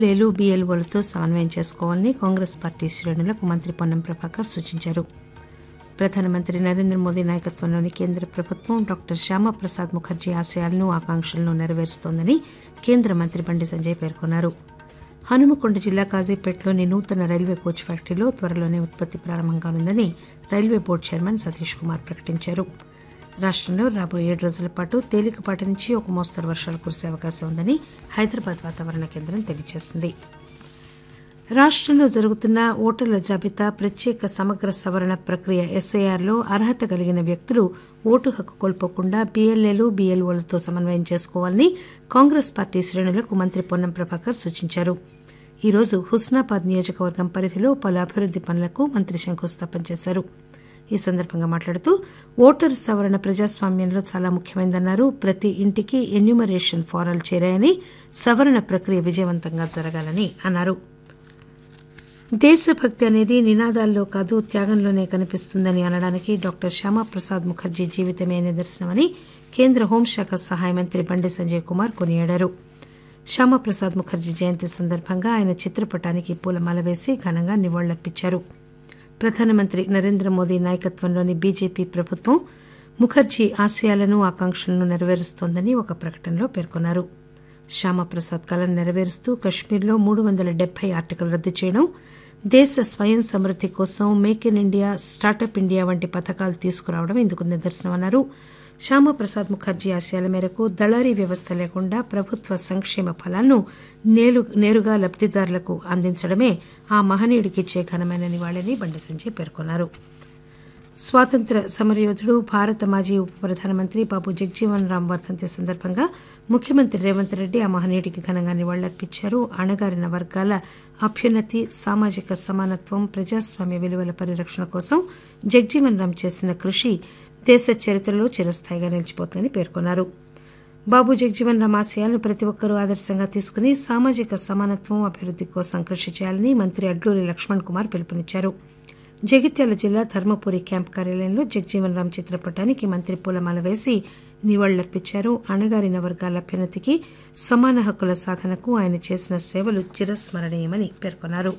లేలు బీఎల్ఓలతో సమన్వయం చేసుకోవాలని కాంగ్రెస్ పార్టీ శ్రేణులకు మంత్రి పొన్నం ప్రభాకర్ సూచించారు ప్రధానమంత్రి నరేంద్ర మోదీ నాయకత్వంలోని కేంద్ర ప్రభుత్వం డాక్టర్ శ్యామప్రసాద్ ముఖర్జీ ఆశయాలను ఆకాంక్షలను నెరవేరుస్తోందని కేంద్ర మంత్రి బండి సంజయ్ పేర్కొన్నారు హనుమకొండ జిల్లా కాజీపేటలోని నూతన రైల్వే కోచ్ ఫ్యాక్టరీలో త్వరలోనే ఉత్పత్తి ప్రారంభం కానుందని railway board chairman Satish Kumar ప్రకటించారు రాష్టంలో రాబోయే ఏడు రోజుల పాటు తేలికపాటి నుంచి ఒక మోస్తరు వర్షాలు కురిసే అవకాశం ఉందని హైదరాబాద్ వాతావరణ కేంద్రం తెలియజేసింది రాష్టంలో జరుగుతున్న ఓటర్ల జాబితా ప్రత్యేక సమగ్ర సవరణ ప్రక్రియ ఎస్ఐఆర్లో అర్హత కలిగిన వ్యక్తులు ఓటు హక్కు కోల్పోకుండా బీఎల్ఏలు బీఎల్ఓలతో సమన్వయం చేసుకోవాలని కాంగ్రెస్ పార్టీ శ్రేణులకు మంత్రి పొన్నం ప్రభాకర్ సూచించారు ఈరోజు హుస్నాబాద్ నియోజకవర్గం పరిధిలో పలు అభివృద్ది పనులకు మంత్రి శంకుస్థాపన చేశారు ఈ సందర్భంగా మాట్లాడుతూ ఓటరు సవరణ ప్రజాస్వామ్యంలో చాలా ముఖ్యమైనదన్నారు ప్రతి ఇంటికి ఎన్యూమరేషన్ ఫారాలు చేరాయని సవరణ ప్రక్రియ విజయవంతంగా జరగాలని అన్నారు దేశభక్తి అనేది నినాదాల్లో కాదు త్యాగంలోనే కనిపిస్తుందని అనడానికి డాక్టర్ శ్యామాప్రసాద్ ముఖర్జీ జీవితమే నిదర్శనమని కేంద్ర హోంశాఖ సహాయ మంత్రి బండి సంజయ్ కుమార్ కొనియాడారు శ్యామాప్రసాద్ ముఖర్జీ జయంతి సందర్భంగా ఆయన చిత్రపటానికి పూలమాల వేసి ఘనంగా నివాళులర్పించారు ప్రధానమంత్రి నరేంద్ర మోదీ నాయకత్వంలోని బీజేపీ ప్రభుత్వం ముఖర్జీ ఆశయాలను ఆకాంక్షలను నెరవేరుస్తోందని ఒక ప్రకటనలో పేర్కొన్నారు శ్యామప్రసాద్ కలను నెరవేరుస్తూ కశ్మీర్లో మూడు వందల డెబ్బై ఆర్టికల్ రద్దు చేయడం దేశ స్వయం సమృద్ది కోసం make in India startup India వంటి పథకాలు తీసుకురావడం ఇందుకు నిదర్శనమన్నారు శ్యామప్రసాద్ ముఖర్జీ ఆశయాల మేరకు దళారీ వ్యవస్థ లేకుండా ప్రభుత్వ సంక్షేమ ఫలాలను నేలు నేరుగా లబ్దిదారులకు అందించడమే ఆ మహనీయుడికి ఇచ్చే ఘనమైన నివాళిని బండి సంజయ్ పేర్కొన్నారు స్వాతంత్ర సమరయోధుడు భారత మాజీ ఉప ప్రధానమంత్రి బాబు జగ్జీవన్ రామ్ వర్ధంతి సందర్భంగా ముఖ్యమంత్రి రేవంత్ రెడ్డి ఆ మహనీయుడికి ఘనంగా నివాళులర్పించారు అణగారిన వర్గాల అభ్యున్నతి సామాజిక సమానత్వం ప్రజాస్వామ్య విలువల పరిరక్షణ కోసం జగ్జీవన్ రామ్ చేసిన కృషి దేశ చరిత్రలో చిరస్థాయిగా నిలిచిపోతుందని పేర్కొన్నారు బాబు జగ్జీవన్ రామ్ ఆశయాలను ప్రతి ఒక్కరూ ఆదర్శంగా తీసుకుని సామాజిక సమానత్వం అభివృద్ది కోసం కృషి చేయాలని మంత్రి అడ్లూరి లక్ష్మణ్ కుమార్ పిలుపునిచ్చారు జగిత్యాల జిల్లా ధర్మపురి క్యాంప్ కార్యాలయంలో జగ్జీవన్ రామ్ చిత్రపటానికి మంత్రి పూలమాల వేసి నివాళులర్పించారు అణగారిన వర్గాల అభ్యున్నతికి సమాన హక్కుల సాధనకు ఆయన చేసిన సేవలు చిరస్మరణీయమని పేర్కొన్నారు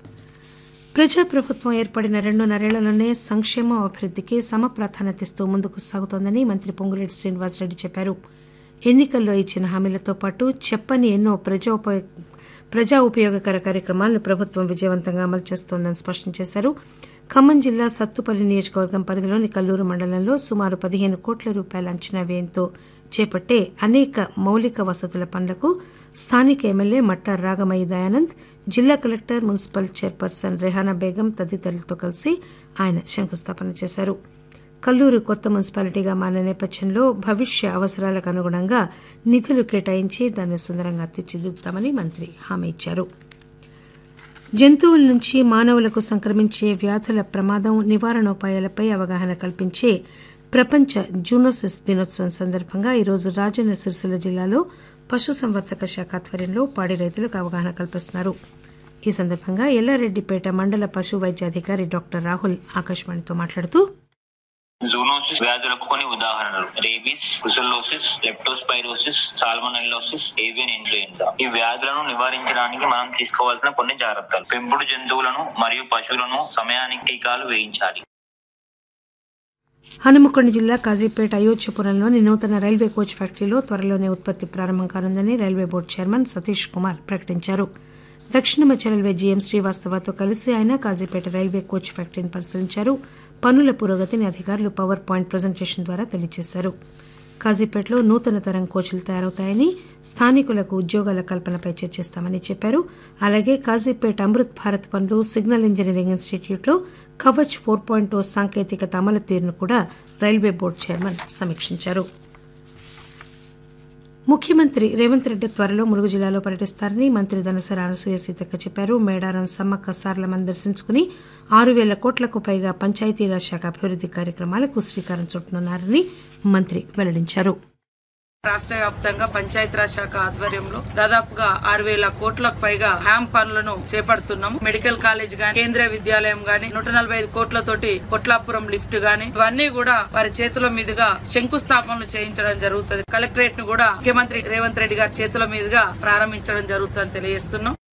ప్రజాప్రభుత్వం ఏర్పడిన రెండున్నరేళ్లలోనే సంక్షేమం అభివృద్దికి సమ ప్రాధాన్యతనిస్తూ ముందుకు సాగుతోందని మంత్రి పొంగులేటి శ్రీనివాసరెడ్డి చెప్పారు ఎన్నికల్లో ఇచ్చిన హామీలతో పాటు చెప్పని ఎన్నో ప్రజా ఉపయోగ ప్రజా ఉపయోగకర కార్యక్రమాలను ప్రభుత్వం విజయవంతంగా అమలు చేస్తోందని స్పష్టం చేశారు ఖమ్మం జిల్లా సత్తుపల్లి నియోజకవర్గం పరిధిలోని కల్లూరు మండలంలో సుమారు పదిహేను కోట్ల రూపాయల అంచనా వ్యయంతో చేపట్టే అనేక మౌలిక వసతుల పనులకు స్థానిక ఎమ్మెల్యే మట్టా రాగమయ్య దయానంద్ జిల్లా collector municipal chairperson Rehana Begum తదితరులతో కలిసి ఆయన శంకుస్థాపన చేశారు కల్లూరు కొత్త మున్సిపాలిటీగా మారిన నేపథ్యంలో భవిష్య అవసరాలకు అనుగుణంగా నిధులు కేటాయించి దాన్ని సుందరంగా తీర్చిదిద్దుతామని మంత్రి హామీ ఇచ్చారు జంతువుల నుంచి మానవులకు సంక్రమించే వ్యాధుల ప్రమాదం నివారణోపాయాలపై అవగాహన కల్పించే ప్రపంచ జూనోసిస్ దినోత్సవం సందర్భంగా ఈరోజు రాజన్న సిరిసిల్ల జిల్లాలో పశుసంవర్ధక శాఖ ఆధ్వర్యంలో పాడి రైతులకు అవగాహన కల్పిస్తున్నారు ఈ సందర్భంగా ఎల్లారెడ్డిపేట మండల పశు వైద్యాధికారి డాక్టర్ రాహుల్ ఆకాశవాణితో మాట్లాడుతూ జూనోసిస్ వ్యాధులకు కొన్ని ఉదాహరణలు rabies brucellosis leptospirosis salmonellosis avian influenza ఈ వ్యాధులను నివారించడానికి మనం తీసుకోవాల్సిన కొన్ని జాగ్రత్తలు పెంపుడు జంతువులను మరియు పశువులను సమయానికి టీకాలు వేయించాలి హనుమకొండ జిల్లా కాజీపేట అయోధ్యపురంలోని నూతన రైల్వే కోచ్ ఫ్యాక్టరీలో త్వరలోనే ఉత్పత్తి ప్రారంభం కానుందని railway board chairman Satish Kumar ప్రకటించారు దక్షిణ మధ్య రైల్వే జీఎం శ్రీవాస్తవతో కలిసి ఆయన కాజీపేట రైల్వే కోచ్ ఫ్యాక్టరీని పరిశీలించారు పనుల పురోగతిని అధికారులు పవర్ పాయింట్ ప్రజెంటేషన్ ద్వారా తెలియజేశారు కాజీపేటలో నూతన తరం కోచ్లు తయారవుతాయని స్థానికులకు ఉద్యోగాల కల్పనపై చర్చిస్తామని చెప్పారు అలాగే కాజీపేట అమృత్ భారత్ పనులు సిగ్నల్ ఇంజనీరింగ్ ఇన్స్టిట్యూట్లో కవచ్ ఫోర్ పాయింట్ ఓ సాంకేతికత అమలు తీరును కూడా రైల్వే బోర్డు చైర్మన్ సమీక్షించారు ముఖ్యమంత్రి రేవంత్ రెడ్డి త్వరలో ములుగు జిల్లాలో పర్యటిస్తారని మంత్రి దనసరి అనసూయ సీతక్క చెప్పారు మేడారం సమ్మక్క సార్లమని దర్శించుకుని ఆరు వేల కోట్లకు పైగా పంచాయతీరాజ్ శాఖ అభివృద్ది కార్యక్రమాలకు శ్రీకారం చుట్టనున్నారని మంత్రి వెల్లడించారు రాష్ట్ర వ్యాప్తంగా పంచాయతీరాజ్ శాఖ ఆధ్వర్యంలో దాదాపుగా ఆరు వేల కోట్లకు పైగా హ్యామ్ పనులను చేపడుతున్నాం మెడికల్ కాలేజ్ గాని కేంద్రీయ విద్యాలయం గాని నూట నలభై ఐదు కోట్లతోటి కొట్లాపురం లిఫ్ట్ గాని ఇవన్నీ కూడా వారి చేతుల మీదుగా శంకుస్థాపనలు చేయించడం జరుగుతుంది కలెక్టరేట్ ను కూడా ముఖ్యమంత్రి రేవంత్ రెడ్డి గారి చేతుల మీదుగా ప్రారంభించడం జరుగుతుందని తెలియజేస్తున్నాం